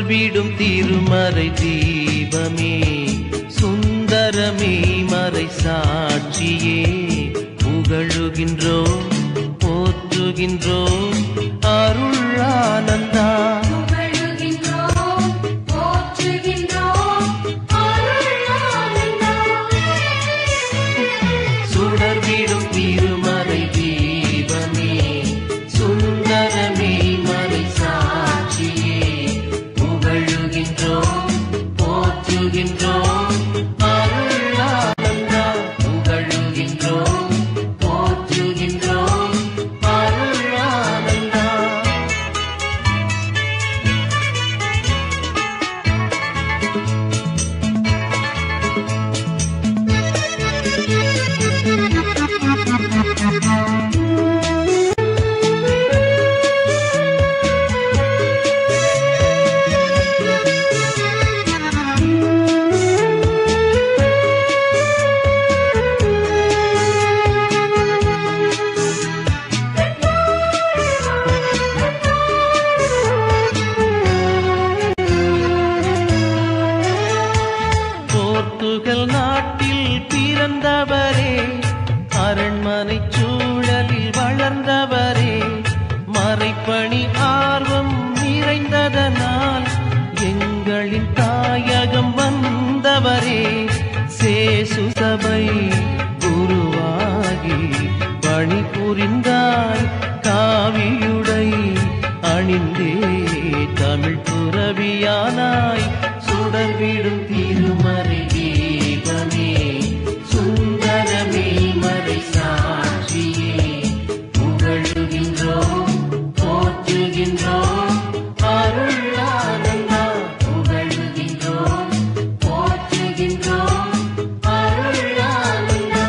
சுடர்விடும் திருமறை தீபமே சுந்தரமே மறை சாட்சியே புகழுகின்றோம் போற்றுகின்றோம் அருள் ஆனந்தா புகழுகின்றோம் போற்றுகின்றோம் அருளானந்தா சுடர்விடும் திருமறை தீபமே சுந்தரமே மறை சாட்சியே புகழுகின்றோம் போற்றுகின்றோம் அருள் ஆனந்தா புகழுகின்றோம் போற்றுகின்றோம் அருள் ஆனந்தா போர்த்துகல் நாட்டில் பிறந்தவரே அரண்மனை சூழலில் வளர்ந்தவரே மறைப்பணி ஆர்வம் நிறைந்ததனால் எங்களின் தாயகம் வந்தவரே சேசு சபை குருவாகி பணி புரிந்தாய் காவியுடை அணிந்தே தமிழ் துறவியானாய் சுடர்விடும் திருமறை தீபமே சுந்தரமே மறை சாட்சியே புகழுகின்றோம் போற்றுகின்றோம் அருள் ஆனந்தா புகழுகின்றோம் போற்றுகின்றோம் அருள் ஆனந்தா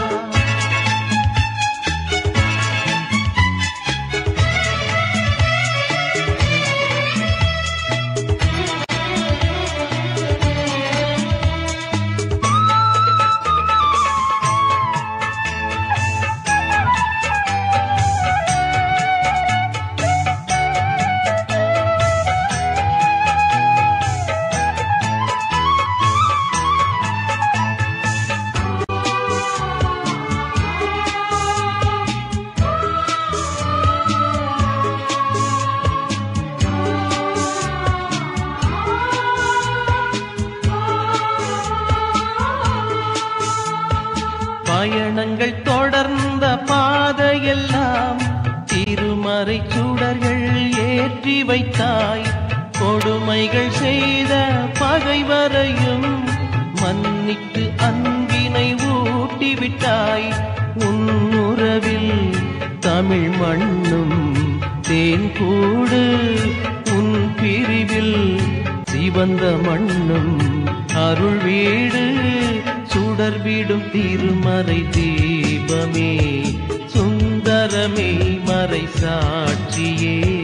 பயணங்கள் தொடர்ந்த பாதையெல்லாம் திருமறை சுடர்கள் ஏற்றி வைத்தாய் கொடுமைகள் செய்த பகைவரையும் மன்னித்து அன்பினை ஊட்டிவிட்டாய் உன்னுறவில் தமிழ் மண்ணும் தேன் கூடு உன் பிரிவில் சிவந்த மண்ணும் அருள் வீடு சுடர்விடும் திருமறை தீபமே சுந்தரமே மறை சாட்சியே